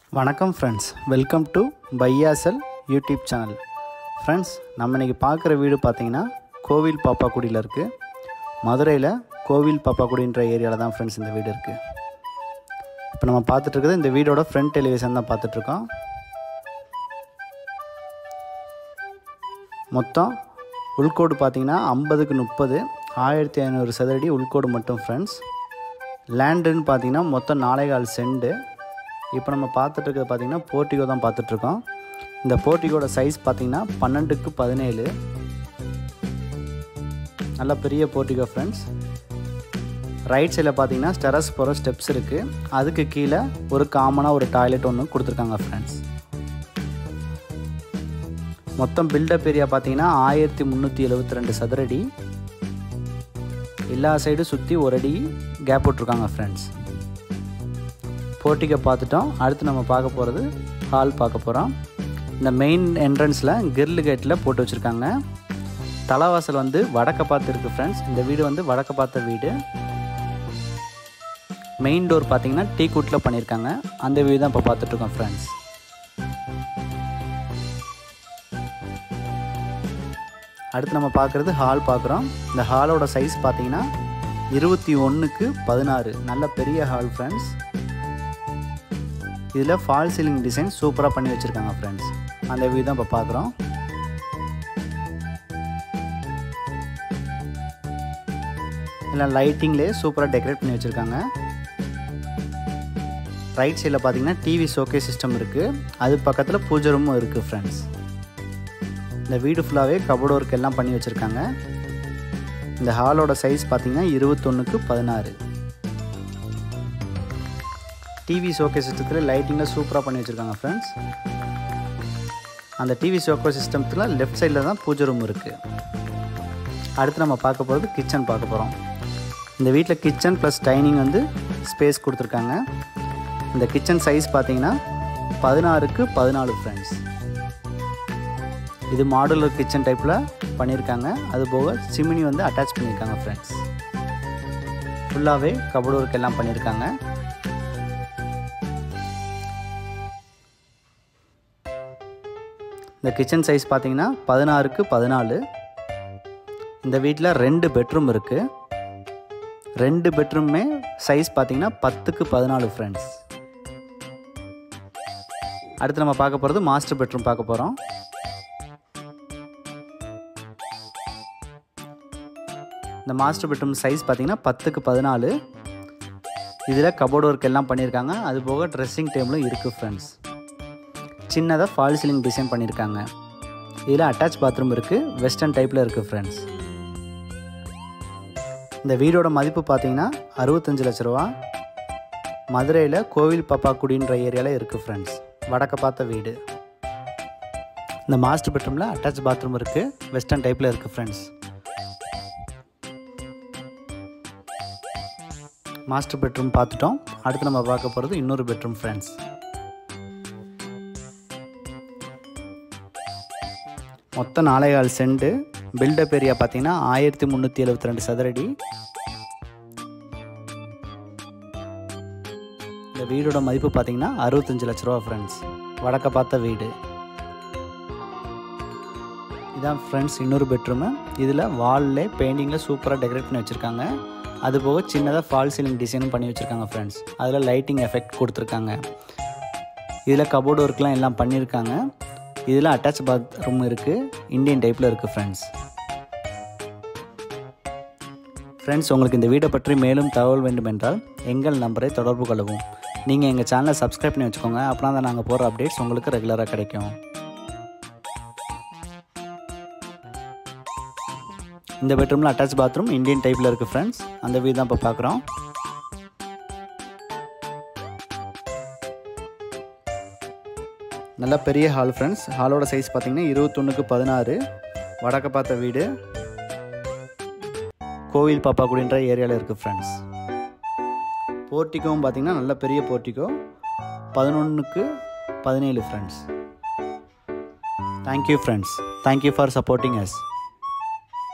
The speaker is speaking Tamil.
வணக்கம் ஃப்ரெண்ட்ஸ் வெல்கம் டு பையாசல் யூடியூப் சேனல் ஃப்ரெண்ட்ஸ் நம்ம இன்றைக்கி பார்க்குற வீடு பார்த்தீங்கன்னா கோவில் பாப்பாக்குடியில் இருக்குது மதுரையில் கோவில் பாப்பாக்குடின்ற ஏரியாவில் தான் ஃப்ரெண்ட்ஸ் இந்த வீடு இருக்குது இப்போ நம்ம பார்த்துட்டு இருக்கிறது இந்த வீடோட ஃப்ரண்ட் டெலிவிஷன் தான் பார்த்துட்ருக்கோம் மொத்தம் உள்கோடு பார்த்தீங்கன்னா ஐம்பதுக்கு முப்பது ஆயிரத்தி ஐநூறு சதுரடி உள்கோடு மட்டும் ஃப்ரெண்ட்ஸ் லேண்டுன்னு பார்த்தீங்கன்னா மொத்தம் நாலேகால் செண்டு இப்போ நம்ம பார்த்துட்டு இருக்கிறது பார்த்தீங்கன்னா போர்ட்டிகோ தான் பார்த்துட்ருக்கோம் இந்த போர்ட்டிகோட சைஸ் பார்த்தீங்கன்னா பன்னெண்டுக்கு பதினேழு நல்ல பெரிய போர்ட்டிகோ ஃப்ரெண்ட்ஸ் ரைட் சைடில் பார்த்தீங்கன்னா ஸ்டெரஸ் போகிற ஸ்டெப்ஸ் இருக்குது அதுக்கு கீழே ஒரு காமனாக ஒரு டாய்லெட் ஒன்று கொடுத்துருக்காங்க ஃப்ரெண்ட்ஸ் மொத்தம் பில்டப் ஏரியா பார்த்தீங்கன்னா ஆயிரத்தி முந்நூற்றி எழுபத்தி ரெண்டு சதுரடி எல்லா சைடும் சுற்றி ஒரு அடி கேப் விட்ருக்காங்க ஃப்ரெண்ட்ஸ் போர்ட்டிகை பார்த்துட்டோம் அடுத்து நம்ம பார்க்க போகிறது ஹால் பார்க்க போகிறோம் இந்த மெயின் என்ட்ரன்ஸில் கிரில் கேட்டில் போட்டு வச்சுருக்காங்க தலைவாசல் வந்து வடக்க பார்த்து இருக்குது ஃப்ரெண்ட்ஸ் இந்த வீடு வந்து வடக்க பார்த்த வீடு மெயின் டோர் பார்த்தீங்கன்னா டீ குட்டில் பண்ணியிருக்காங்க அந்த வீடு தான் இப்போ பார்த்துட்ருக்கோம் ஃப்ரெண்ட்ஸ் அடுத்து நம்ம பார்க்குறது ஹால் பார்க்குறோம் இந்த ஹாலோட சைஸ் பார்த்தீங்கன்னா இருபத்தி ஒன்றுக்கு பதினாறு நல்ல பெரிய ஹால் ஃப்ரெண்ட்ஸ் இதில் ஃபால் சீலிங் டிசைன் சூப்பராக பண்ணி வச்சுருக்காங்க ஃப்ரெண்ட்ஸ் அந்த வியூ தான் இப்போ பார்க்குறோம் எல்லாம் லைட்டிங்லேயே சூப்பராக டெக்கரேட் பண்ணி வச்சுருக்காங்க ரைட் சைடில் பார்த்தீங்கன்னா டிவி ஷோகே சிஸ்டம் இருக்குது அது பக்கத்தில் பூஜை ரூமும் இருக்குது ஃப்ரெண்ட்ஸ் இந்த வீடு ஃபுல்லாகவே கபோர்டு ஒர்க் எல்லாம் பண்ணி வச்சுருக்காங்க இந்த ஹாலோட சைஸ் பார்த்தீங்கன்னா இருபத்தொன்றுக்கு பதினாறு டிவி ஷோகே சிஸ்டத்தில் லைட்டிங்கில் சூப்பராக பண்ணி வச்சுருக்காங்க ஃப்ரெண்ட்ஸ் அந்த டிவி ஷோகே சிஸ்டத்தில் லெஃப்ட் சைடில் தான் பூஜை ரூம் இருக்குது அடுத்து நம்ம பார்க்க போகிறது கிச்சன் பார்க்க போகிறோம் இந்த வீட்டில் கிச்சன் ப்ளஸ் டைனிங் வந்து ஸ்பேஸ் கொடுத்துருக்காங்க இந்த கிச்சன் சைஸ் பார்த்தீங்கன்னா பதினாறுக்கு பதினாலு ஃப்ரெண்ட்ஸ் இது மாடுலர் கிச்சன் டைப்பில் பண்ணியிருக்காங்க அது போக சிமினி வந்து அட்டாச் பண்ணியிருக்காங்க ஃப்ரெண்ட்ஸ் ஃபுல்லாகவே கபோர்டு ஒர்க் எல்லாம் பண்ணியிருக்காங்க இந்த கிச்சன் சைஸ் பார்த்தீங்கன்னா பதினாறுக்கு பதினாலு இந்த வீட்டில் ரெண்டு பெட்ரூம் இருக்குது ரெண்டு பெட்ரூமே சைஸ் பார்த்தீங்கன்னா பத்துக்கு பதினாலு ஃப்ரெண்ட்ஸ் அடுத்து நம்ம பார்க்க போகிறது மாஸ்டர் பெட்ரூம் பார்க்க போகிறோம் இந்த மாஸ்டர் பெட்ரூம் சைஸ் பார்த்தீங்கன்னா பத்துக்கு பதினாலு இதில் கபோர்டு ஒர்க் எல்லாம் பண்ணியிருக்காங்க அது போக ட்ரெஸ்ஸிங் டேபிளும் இருக்குது ஃப்ரெண்ட்ஸ் சின்னதாக ஃபால் சீலிங் டிசைன் பண்ணியிருக்காங்க இதில் அட்டாச் பாத்ரூம் இருக்குது வெஸ்டர்ன் டைப்பில் இருக்குது ஃப்ரெண்ட்ஸ் இந்த வீடோட மதிப்பு பார்த்தீங்கன்னா அறுபத்தஞ்சு லட்ச ரூபா மதுரையில் கோவில் பாப்பாக்குடின்ற ஏரியாவில் இருக்குது ஃப்ரெண்ட்ஸ் வடக்க பார்த்த வீடு இந்த மாஸ்டர் பெட்ரூமில் அட்டாச் பாத்ரூம் இருக்குது வெஸ்டர்ன் டைப்பில் இருக்குது ஃப்ரெண்ட்ஸ் மாஸ்டர் பெட்ரூம் பார்த்துட்டோம் அடுத்து நம்ம பார்க்க போகிறது இன்னொரு பெட்ரூம் ஃப்ரெண்ட்ஸ் மொத்தம் நாலேகால் செண்டு பில்டப் ஏரியா பார்த்தீங்கன்னா ஆயிரத்தி முந்நூற்றி எழுபத்தி ரெண்டு சதுரடி இந்த வீடோட மதிப்பு பார்த்தீங்கன்னா அறுபத்தஞ்சு லட்ச ரூபா ஃப்ரெண்ட்ஸ் வடக்க பார்த்த வீடு இதான் ஃப்ரெண்ட்ஸ் இன்னொரு பெட்ரூமு இதில் வாலில் பெயிண்டிங்கில் சூப்பராக டெக்கரேட் பண்ணி வச்சுருக்காங்க அது போக சின்னதாக ஃபால் சீலிங் டிசைனும் பண்ணி வச்சுருக்காங்க ஃப்ரெண்ட்ஸ் அதில் லைட்டிங் எஃபெக்ட் கொடுத்துருக்காங்க இதில் கபோர்டு ஒர்க்லாம் எல்லாம் பண்ணியிருக்காங்க இதில் அட்டாச் பாத்ரூம் இருக்குது இந்தியன் டைப்பில் இருக்குது ஃப்ரெண்ட்ஸ் ஃப்ரெண்ட்ஸ் உங்களுக்கு இந்த வீடை பற்றி மேலும் தகவல் வேண்டுமென்றால் எங்கள் நம்பரை தொடர்பு கொள்ளவும் நீங்கள் எங்கள் சேனலை சப்ஸ்கிரைப் பண்ணி வச்சுக்கோங்க அப்படின்னா தான் நாங்கள் போகிற அப்டேட்ஸ் உங்களுக்கு ரெகுலராக கிடைக்கும் இந்த பெட்ரூமில் அட்டாச் பாத்ரூம் இந்தியன் டைப்பில் இருக்குது ஃப்ரெண்ட்ஸ் அந்த வீடு தான் இப்போ பார்க்குறோம் நல்ல பெரிய ஹால் ஃப்ரெண்ட்ஸ் ஹாலோட சைஸ் பார்த்தீங்கன்னா இருபத்தொன்றுக்கு பதினாறு வடக்க பார்த்த வீடு கோவில் பாப்பாக்குடின்ற ஏரியாவில் இருக்குது ஃப்ரெண்ட்ஸ் போர்ட்டிக்கோவும் பார்த்தீங்கன்னா நல்ல பெரிய போர்ட்டிக்கோ பதினொன்றுக்கு பதினேழு friends thank you friends thank you for supporting S